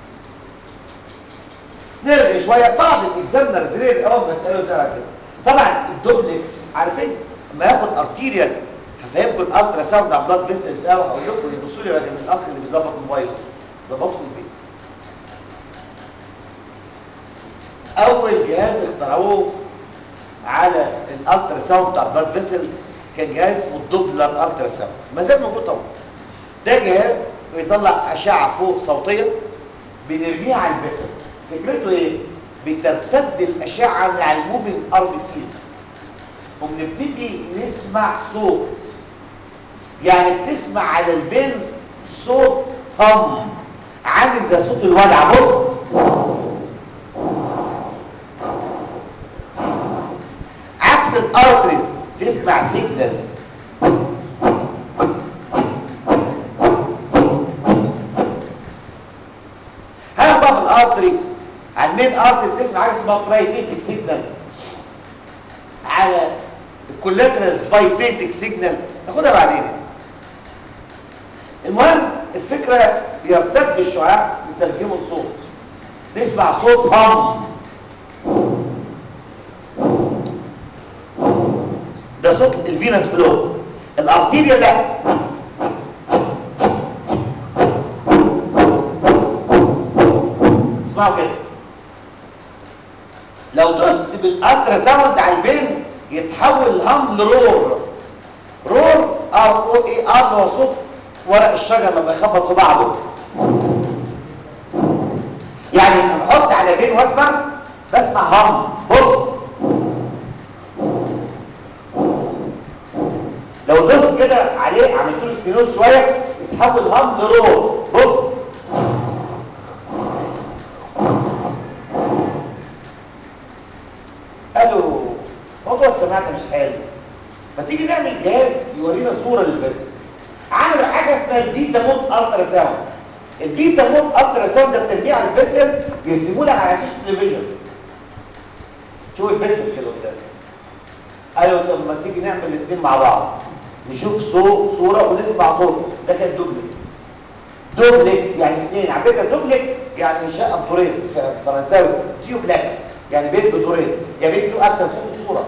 نرغي شويه بعض الاكزامنرز ريد اول ما يسالوا زي كده طبعا الدوبلكس عارفين لما ياخد ارتيريال هفهمكم الالترا ساوند على بلاد فيستلز قوي هقول لكم يبصوا لي من الاخ اللي بيظبط موبايله ظبطه في البيت اول جهاز اخترعوه على الالترا ساوند بتاع البلاد فيسلز كان جهاز اسمه الدوبلر الترا ساوند ما زال موجود طبعا ده جهاز بيطلع اشعه فوق صوتيه بنرميها على الفيسل فكرته ايه بترتد الاشعه من على الموفينج ار بي سيز وبنبتدي نسمع صوت يعني بتسمع على البنز صوت هم عامل زي صوت الولع بص الارتريز تسمع سيجنالز هل بقى في الارتري على المين ارتري تسمع حاجه اسمها تراي فيزيك سيجنال على الكولاترالز باي فيزيك سيجنال ناخدها بعدين المهم الفكره بيرتد الشعاع بترجمه لصوت نسمع صوت هام ده صوت الفينس فلو الارتيريا لا اسمعوا كده لو دوست بالالترا ساوند على الفين يتحول الهام لرور رور ار او اي ار هو صوت ورق الشجر لما يخبط في بعضه يعني لما احط على فين واسمع بسمع هام بص لو دوست كده عليه عملت له سكينوز شويه يتحول هام لرور بص قالوا موضوع السماعه ده مش حلو ما تيجي نعمل جهاز يورينا صوره للبرس عملوا حاجه اسمها البيتا مود الترا ساوند البيتا مود الترا ساوند ده بترميه على البسل يرسموا لك على شاشه التلفزيون شوف البسل كده قدام قالوا طب ما تيجي نعمل الاثنين مع بعض نشوف صو- صوره ونسمع صوت ده كان دوبلكس دوبلكس يعني اثنين على فكره دوبلكس يعني شقه بدورين في فرنساوي ديوبلكس يعني بيت بدورين يعني بيت له اكشن صوت وصوره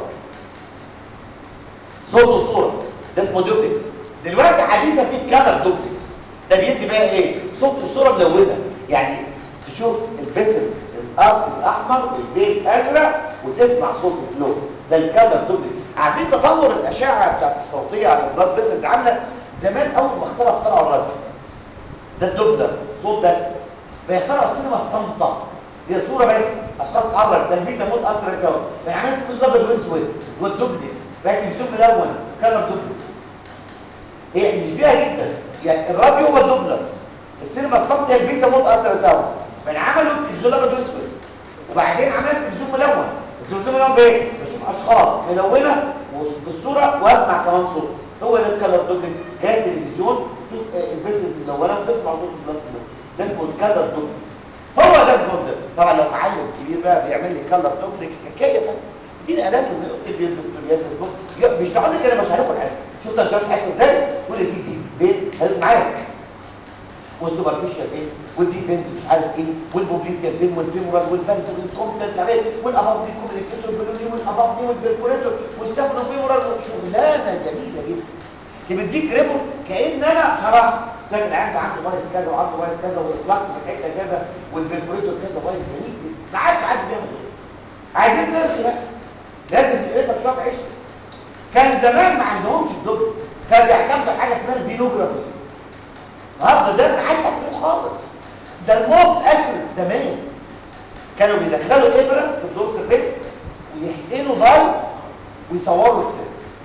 صوت وصوره ده اسمه دوبلكس دلوقتي حديثا في كلر دوبلكس ده بيدي بقى ايه صوت وصوره ملونه يعني تشوف الفيسلز الارض الاحمر والبيت ازرق وتسمع صوت الفلو ده الكلر دوبلكس عارفين تطور الاشعه بتاعت الصوتيه على البلاد فيسلز عامله زمان اول ما اخترعوا اخترعوا الراديو ده الدبلر صوت بس بيخترعوا السينما الصامته هي صوره بس اشخاص تتحرك ده البيت مود الترا ساوند فعملت فلوس ابيض واسود والدوبلكس بقى تلفزيون ملون كلر دوبلكس هي مشبيهه جدا يعني الراديو هو الدوبلر السينما الصامته هي البيتا مود الترا ساوند من عملوا تلفزيون ابيض واسود وبعدين عملت تلفزيون ملون التلفزيون ملون بايه بشوف اشخاص ملونه وفي الصوره واسمع كمان صوت هو ده الكلر دوبلكس جاي تلفزيون تشوف البيسز ملونه وتسمع صوت البلاد ده اسمه الكلر دوبلكس هو ده الموديل طبعا لو معلم كبير بقى بيعمل لي كلر دوبلكس حكايه ثانيه دي الات اللي الدكتوريات البوك مش هقول لك انا مش هناكل حاسه شفت انا شايف حاسه ازاي تقول لي دي دي بيت هل معاك والسوبرفيشال ايه والدي بنت مش عارف ايه والبوبليكيا فين والفيمورال والفانت والكومبلنت عليه والاباب دي كومبليكيتور والبلوني والاباب دي والبركوريتور والسفن فيمورال شغلانه جميله جدا دي بتديك ريبورت كان انا شرحت لكن عنده عنده فايروس كذا وعنده فايروس كذا والفلكس في الحته كذا والبركوريتور كذا فايروس جميل جدا ما عادش عاد بيعمل ايه عايزين نرخي بقى لازم تقرا شويه عيش كان زمان ما عندهمش الدكتور كان بيعتمدوا حاجه اسمها البينوجرافي النهارده ده ما عادش هتلاقيه خالص ده الموست اكيوريت زمان كانوا بيدخلوا ابره في الدور البيت ويحقنوا لايت ويصوروا اكسل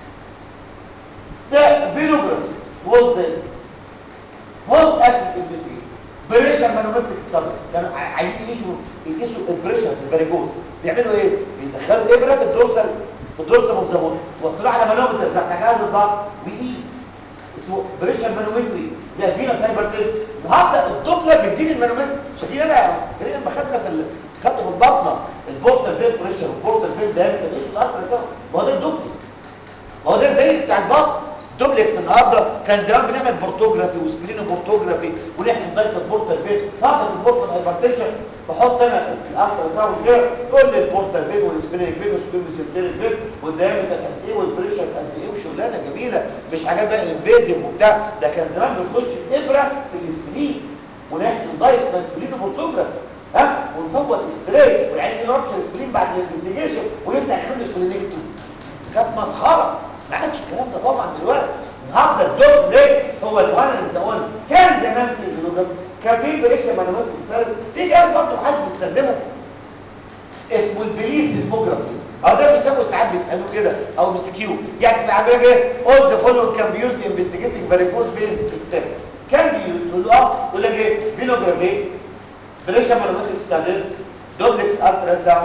ده فينوجرافي موست موست اكيوريت انفستيجيشن بريشر مانومتريك ستاديز كانوا عايزين يقيسوا يقيسوا البريشر في الفاريجوز بيعملوا ايه بيدخلوا ابره في الدورسال في الدورسال مزمون وصلوها على مانومتر بتاع جهاز الضغط ويقيس اسمه بريشر مانومتري بيدينا فايبر تيست النهارده الدوبلر بيديني المانومتر شايفين انا كده لما خدنا في ال... خدت في البطنه البورتال فين بريشر والبورتال فين دايمتر ايش الارتر سوا ما هو ده الدوبلكس ما هو ده زي بتاع البطن دوبلكس النهارده كان زمان بنعمل بورتوجرافي وسبلينو بورتوجرافي ونحكي ضغط البورتال فين ضغط البورتال هايبرتنشن بحط انا الالترا ساوند كده كل البورتال فين والسبلينيك فين والسبلينيك فين والدايمتر قد ايه والبريشر قد ايه وشغلانه جميله مش حاجات بقى انفيزيف وبتاع ده كان زمان بنخش ابره في السبلين ونحكي دايس سبلينو بورتوجرافي ها ونصور الاكس راي والعين نربش السبلين بعد الانفستيجيشن ونبدا نعمل سبلينيك كانت مسخره ما عادش الكلام ده طبعا دلوقتي النهارده الدوب ليك هو الوان اللي كان زمان في الجلوجرام كان في بريشة مانومات بتستخدم في جهاز برضه محدش بيستخدمه اسمه البليسيزموجرافي او ده بيسموه ساعات بيسالوه كده او مسكيو يعني بعمل ايه all the following can be used in investigating varicose vein except كان بيوز يقول له اه يقول لك ايه بينوجرافي بريشة مانومات بتستخدم دوبلكس الترا ساوند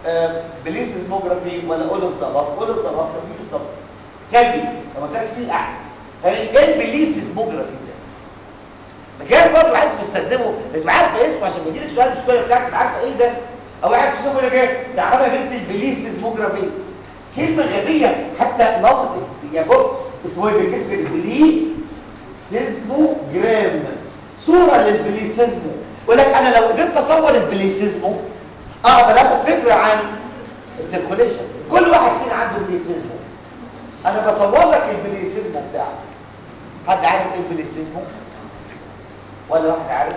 بليسيزموجرافي ولا اول اوف ذا اباف اول اوف ذا اباف مين بالظبط كلبي طب ما كان مين احسن يعني ايه البليسيزموجرافي ده مجال برضه عايز بيستخدمه لازم عارفه اسمه عشان بيجي لك سؤال السكوير بتاعك عارفه ايه ده او واحد تشوفه يقول لك ايه تعرفها بنت البليسيزموجرافي كلمه غبيه حتى لفظ يا بص اسمه ايه بالكسر البلي سيزموجرام صوره للبليسيزمو يقول لك انا لو قدرت اصور البليسيزمو اقدر اخد فكره عن السيركوليشن كل واحد فينا عنده بليسيزمو انا بصور لك البليسيزمو بتاعك حد عارف ايه البليسيزمو ولا واحد عارف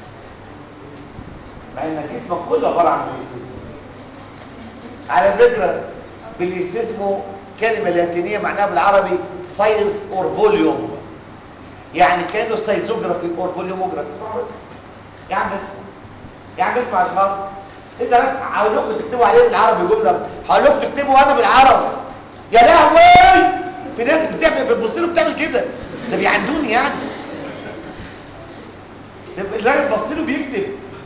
مع ان جسمك كله عباره عن بليسيزمو على فكره بليسيزمو كلمه لاتينيه معناها بالعربي سايز اور فوليوم يعني كانه سايزوجرافي اور فوليوموجرافي اسمعوا بس يا عم اسمع يا عم اسمع الحرف اذا بس هقول لكم تكتبوا عليه بالعربي جمله هقول لكم تكتبوا انا بالعربي يا لهوي في ناس بتعمل بتبص له بتعمل كده ده بيعندوني يعني ده الراجل بص له بيكتب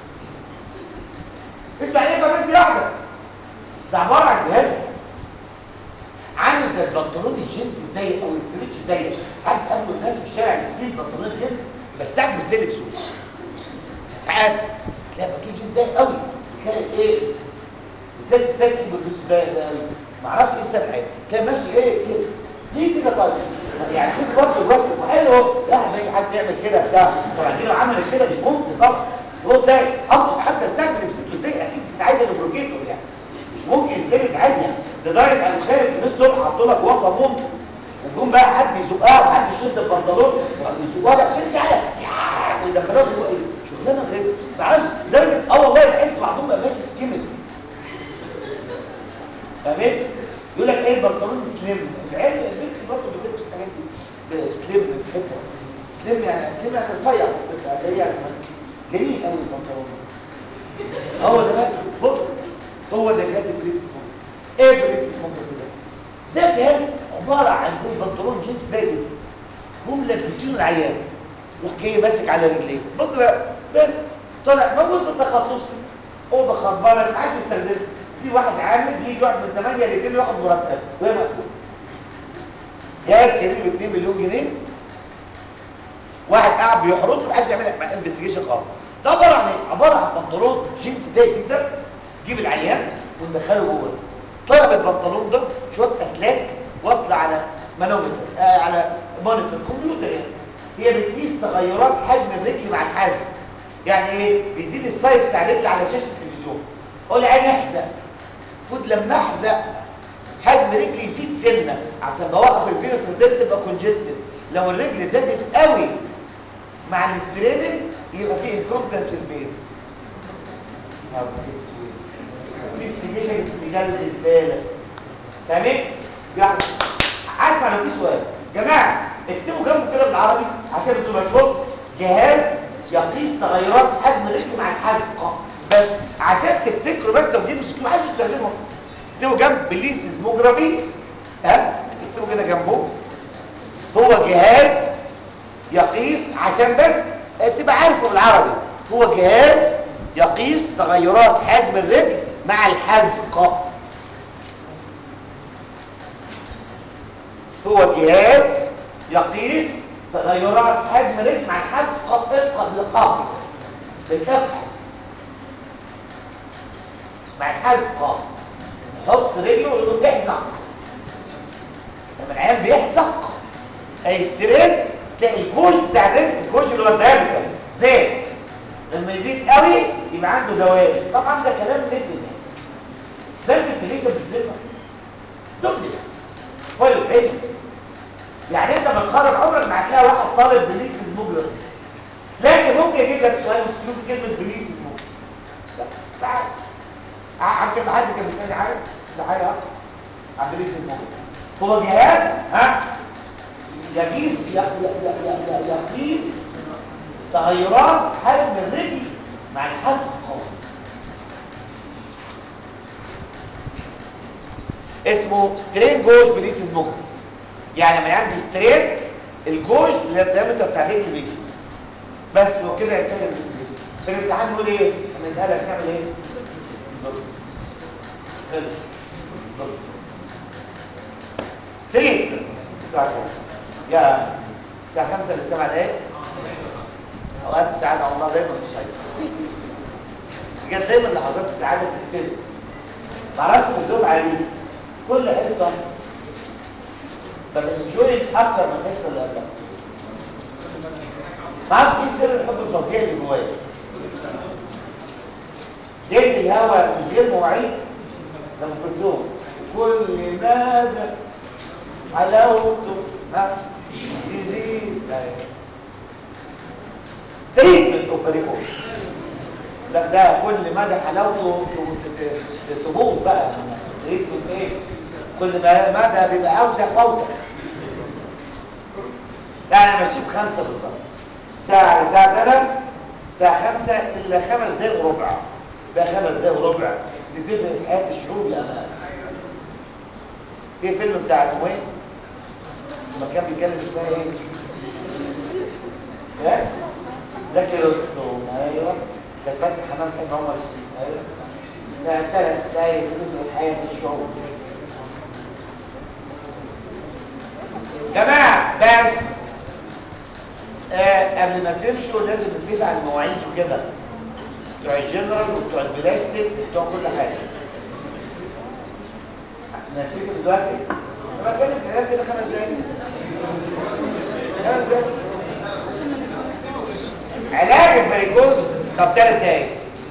اسمع ايه بقى بس واحده ده عباره عن جهاز عامل زي البنطلون الجينز الضيق او الاسترتش الضيق ساعات بتقابلوا الناس في الشارع لابسين بنطلون جينز بستعجب ازاي لبسوه ساعات تلاقي بنطلون جينز ضيق قوي كان ايه ازاي تستاكل باللبس ضيق ده قوي ما اعرفش ايه السبب حاجه كان ماشي ايه كده ليه كده طيب يعني كده برضه الوصف حلو لا ماشي حد يعمل كده بتاع طبعا دي لو عملت كده مش ممكن طبعا هو ده ابص ساعات بستعجب لبسته ازاي اكيد انت عايز البروجيتور يعني مش ممكن يتلبس عادي يعني لدرجه انا خايف ان الصبح حطوا لك وصفه ممكن وجم بقى حد يزقها وحد يشد البنطلون يزقها بقى شد على ويدخلوها جوه ايه شغلانه غير معرفش لدرجه اه والله تحس بعضهم بقى ماشي سكيمت فاهمين يقول لك ايه البنطلون سليم العيال البنت برضه بتلبس الحاجات دي سليم بتحبه سليم يعني سليم يعني رفيع بتبقى اللي هي جميل قوي البنطلون هو ده بقى بص هو ده جهاز بريست ايه بريست ده ده جهاز عباره عن زي بنطلون جينز باجي هم لابسينه العيان يروح جاي ماسك على رجليه بص بقى بس طلع موجود في التخصصي هو بخبرك عايز يستخدمه في واحد عامل يجي يقعد من 8 ل 2 ياخد مرتب وهي مقبول جهاز شريك ب 2 مليون جنيه واحد قاعد بيحرسه وعايز يعمل انفستيجيشن خالص ده عباره عن ايه؟ عباره عن بنطلون جينز ضيق جدا جيب العيان وندخله جوه طلع البنطلون ده شويه اسلاك واصله على مانومتر آه على مونيتور كمبيوتر يعني هي بتقيس تغيرات حجم الرجل مع الحزم يعني ايه بيديني السايز بتاع الرجل على شاشه التلفزيون اقول لي عيني احزق المفروض لما احزق حجم رجلي يزيد سنه عشان بوقف الفيروس ريتيرن تبقى كونجستد لو الرجل زادت قوي مع الاستريننج يبقى في انكومبتنس في الفيروس انفستيجيشن بجد الزباله تمام يعني عايز لو في سؤال جماعه اكتبوا جنبه كده بالعربي هكتبوا زي بص جهاز يقيس تغيرات حجم الرجل مع الحزق بس عشان تفتكروا بس لو دي مش عايز تستخدمه اكتبوا جنب بليسيزموجرافي ها اكتبوا كده جنبه هو جهاز يقيس عشان بس تبقى عارفه بالعربي هو جهاز يقيس تغيرات حجم الرجل مع الحزق هو جهاز يقيس تغيرات حجم الرجل مع الحزق طبقا للقاف بالكف مع الحزق يحط رجله ويقول بيحزق لما العيان بيحزق هيستريت تلاقي الكوش بتاع الرجل الكوش اللي هو الدايمتر زاد لما يزيد قوي يبقى عنده دوائر طبعا ده كلام نتن ده الانفستيجيشن بالذمه دوبلكس هو العلم يعني انت بتقرر عمرك ما هتلاقي واحد طالب بليس المجرم لكن ممكن يجيب لك سؤال مسلوب كلمه بليس المجرم لا تعال عارف حد كان بيسالني حاجه ده حاجه عن بليس المجرم هو جهاز ها يقيس يقيس تغيرات حجم الرجل مع الحزق اسمه سترين جوش بليسيس موجر يعني لما يعمل سترين الجوش اللي هي الدايمتر بتاع الرجل بيزيد بس وكده يتكلم في الامتحان يقول ايه لما يسالك تعمل ايه بص خلص تريد الساعة كام؟ يا الساعة 5 ل 7 دقايق اوقات السعادة على الله دايما مش هيك بجد دايما لحظات السعادة بتتسد معرفش من دول عليه كل حصة ببقى انجويت اكتر من الحصة اللي قبلها معرفش ايه سر الحب الفظيع اللي جوايا جاي الهوا من غير مواعيد لما كلثوم كل مدى حلاوته ها يزيد تريتمنت اوف ريبوش لا ده كل مدى حلاوته تبوظ بقى تريتمنت ايه كل ما مدى بيبقى اوسع واوسع يعني ماشي بخمسه بالظبط ساعه لساعه ثلاث الساعه خمسة الا خمس دقايق وربع بقى خمس دقايق وربع دي تفرق في حياه الشعوب لامانه في فيلم بتاع اسمه ايه لما كان بيتكلم اسمها ايه ايه زكي رستم ايوه كانت فاتح حمام حلم عمر الشريف ايوه لا ثلاث دقايق تفرق في حياه الشعوب جماعه بس آه قبل ما تمشوا لازم نتفق على المواعيد وكده بتوع الجنرال وبتوع البلاستيك وبتوع كل حاجه نتفق دلوقتي انا بتكلم في العلاج كده خمس دقايق خمس دقايق علاج الفيروس طب ثلاث دقايق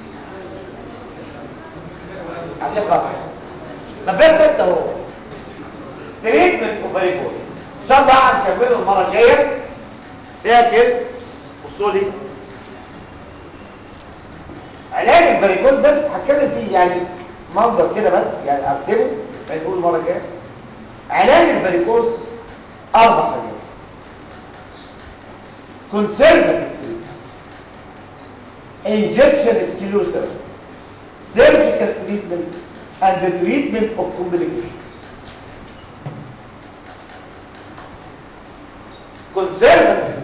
عشان خاطر طب بس انت اهو تريتمنت اوف فيروس ان شاء الله هنكمله المره الجايه فيها كده بصوا لي علاج الفاريكوز بس هتكلم فيه يعني منظر كده بس يعني ارسمه هنقول مره كده علاج الفاريكوز اربع حاجات conservative injection sclerosis surgical treatment and the treatment of complications conservative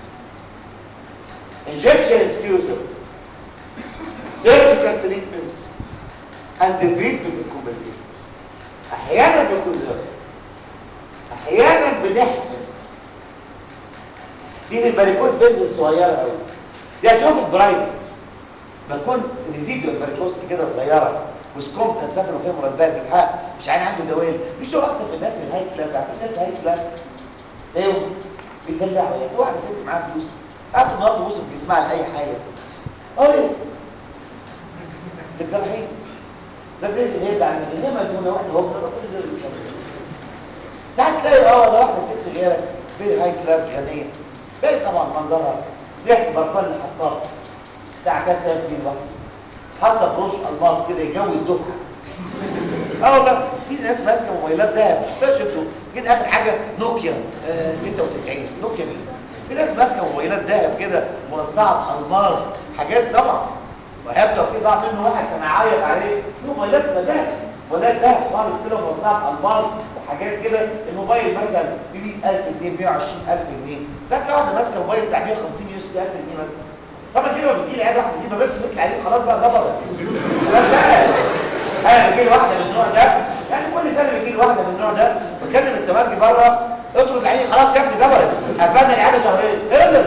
injection sclerosis surgical treatment and the treatment of complications احيانا بيكون زرق احيانا بنحمل دي من الباريكوز بنز الصغيره قوي دي هتشوف البرايفت بكون ريزيديو الباريكوستي كده صغيره وسكومت هتسافر وفيها مربات بالحق مش عين عنده دوائر في شو اكتر في الناس الهاي كلاس عارف الناس الهاي كلاس تلاقيهم بيدلعوا يعني في واحده ست معاها فلوس قعدت النهارده وصف جسمها لاي حاجه اه لازم الجراحين ده بيزن يرجع من انما دون واحده هو كل ساعات تلاقي اه ده واحده ست غيرك في هاي كلاس غنيه باين طبعا منظرها ريحه البرفان اللي حطاها بتاع كام في الوقت حاطه بروش الماس كده يجوز دفعه اه والله في ناس ماسكه موبايلات دهب اكتشفتوا جيت اخر حاجه نوكيا آه 96 نوكيا مين في ناس ماسكه موبايلات دهب كده مرصعه بالماس حاجات طبعا وهيبدا في ضاع منه واحد كان عايط عليه في موبايلات دهب موبايلات دهب خالص كده مرصعه بالماس وحاجات كده الموبايل مثلا ب 100000 جنيه 120000 جنيه ساعات واحده ماسكه موبايل بتاع 150 يوسف 1000 جنيه مثلا طبعا كده لما بتجي لي عيال واحده دي ما بقتش نطلع عليه خلاص بقى جبرت انا بيجي لي واحده من النوع ده يعني كل سنه بيجي لي واحده من النوع ده بكلم التمرجي بره اطرد العيال خلاص يا ابني جبرت قفلنا العياده شهرين خلص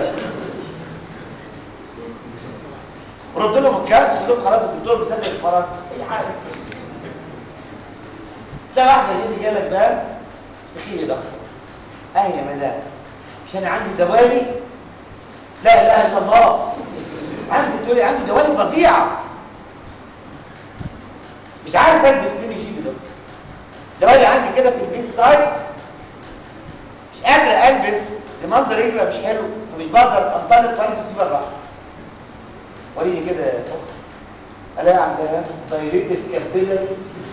ورد لهم الكاس قلت لهم خلاص الدكتور مسافر فرنسا اي حاجه لا واحده زي دي جالك بقى مستحيل يا دكتور اه يا مدام مش انا عندي دوالي لا اله الا الله عندي تقولي عندي دوالي فظيعه مش عارف البس مين يجيب ده دوالي عندي كده في الفيت سايد مش قادر البس لمنظر يبقى مش حلو فمش بقدر انطلق والبس فيه بالراحه وريني كده يا اخت الاقي عندها دايركت كابيلاري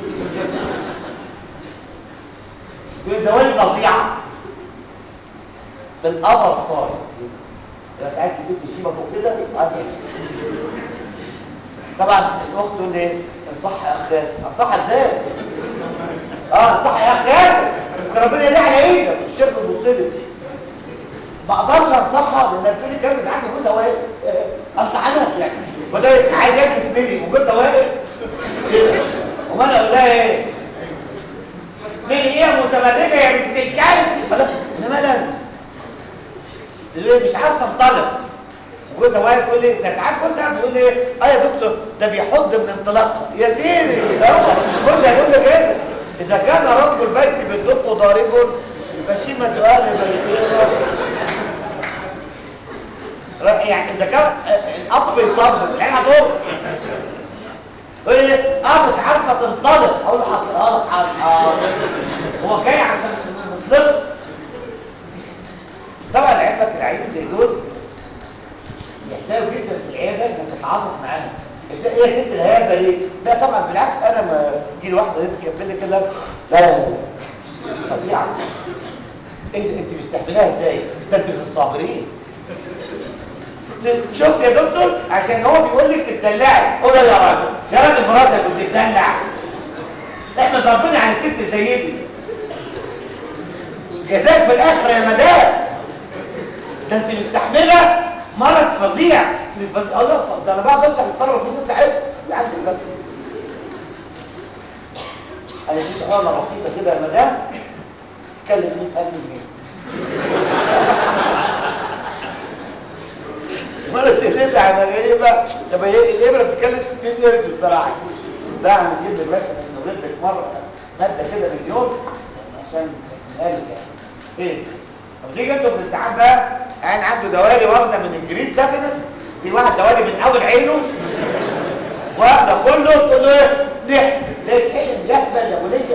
دول دوالي فظيعه في الابر سايد يبقى قاعد تلبس الشيبه فوق كده عسل طبعا الاخت تقول لي انصح يا اخ ياسر انصحها ازاي اه انصح يا اخ ياسر بس ربنا يدعي على ايدك الشيخ بيبص لي ما اقدرش انصحها لان بتقول لي كده ساعات جوزها واقف انصح انا يعني وده عايز يلبس مني وجوزها واقف كده امال اقول لها ايه من ايه متبرجه يا بنت الكلب خلاص انا مالك اللي مش عارفه انطلق جوزها واقف يقول لي ده ساعات جوزها بيقول لي اه يا دكتور ده بيحض من انطلاقها يا سيدي هو كل يقول لي كده اذا كان رب البيت بالدف ضارب يبقى شيمة اهل بيتين يعني اذا كان الاب بيطبل العين هتقف يقول لي اه مش عارفه تنطلق اقول له هطلقها لك حاضر حاضر هو جاي عشان نطلق طبعا لعلمك العيال زي دول يحتاجوا جدا في العياده انك تتعاطف معاهم ايه يا ست الهيافه ليه؟ لا طبعا بالعكس انا ما تجي واحده دي تكمل لي كده لا لا لا فظيعه انت انت مستحملاها ازاي؟ ده انت من الصابرين شفت يا دكتور عشان هو بيقول لك تتدلعي قول له يا راجل يا راجل مراتك بتتدلع احمد ربنا على ست زي دي جزاك في الاخره يا مدام ده انت مستحمله مرض فظيع بس الله ده انا بقعد انصح الطلبه في ست عز عايز ده انا دي حاله بسيطه كده يا مدام تكلم 100000 جنيه مرة تقلب على غريبة طب هي الإبرة بتتكلم 60 قرش بصراحة ده هنجيب لك بس هنستورد لك مرة مادة كده مليون عشان نقلب يعني ايه طب تيجي انتوا في الامتحان بقى عين عنده دوالي واخده من الجريد سافينس في واحد دوالي من اول عينه واخده كله تقول له ايه ليه ليه تحلم يهبل يا وليه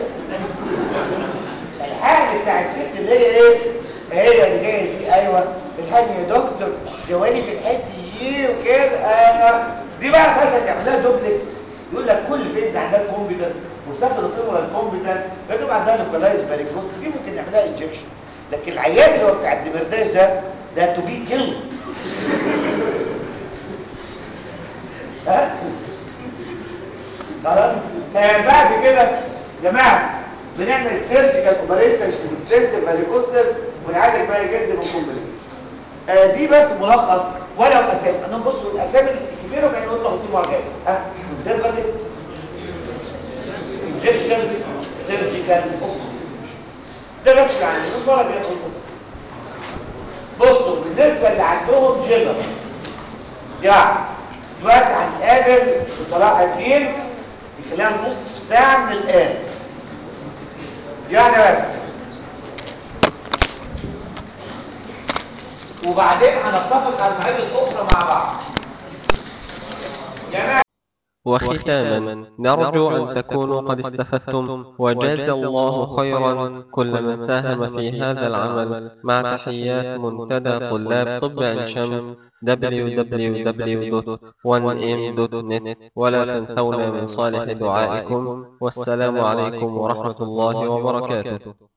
الحال بتاع الست اللي هي ايه هي اللي جايه دي ايوه الحاج يا دكتور جوالي في الحته ايه وكده آه. دي بقى مثلا تعملها دوبلكس يقول لك كل بيز عندها كومبيتنت وسافر الفيمورال كومبيتنت بتبقى عندها نوكلايز باريكوست دي ممكن نعملها انجكشن لكن العيان اللي هو بتاع الدمرداش ده ده تو بي كيل ها خلاص آه بعد كده يا جماعه بنعمل سيرجيكال اوبريشن في اكستنسيف فاليكوستس ونعالج بقى جلد من كومبليكيشن آه دي بس ملخص ولو اسامي انا بصوا الاسامي الكبيره كان يقول تفاصيل مره جايه ها كونسرفاتيف انجكشن سيرجيكال ده بس يعني من مره جايه قلت بصوا بالنسبه اللي عندهم جلر يعني دلوقتي هنقابل بصراحه الدين في خلال نصف ساعه من الان يعني بس وبعدين هنتفق على المواعيد الاخرى مع بعض جماعه وختاما نرجو أن تكونوا قد استفدتم وجاز الله خيرا كل من ساهم في هذا العمل مع تحيات منتدى طلاب طب عين شمس www.1m.net ولا تنسونا من صالح دعائكم والسلام عليكم ورحمة الله وبركاته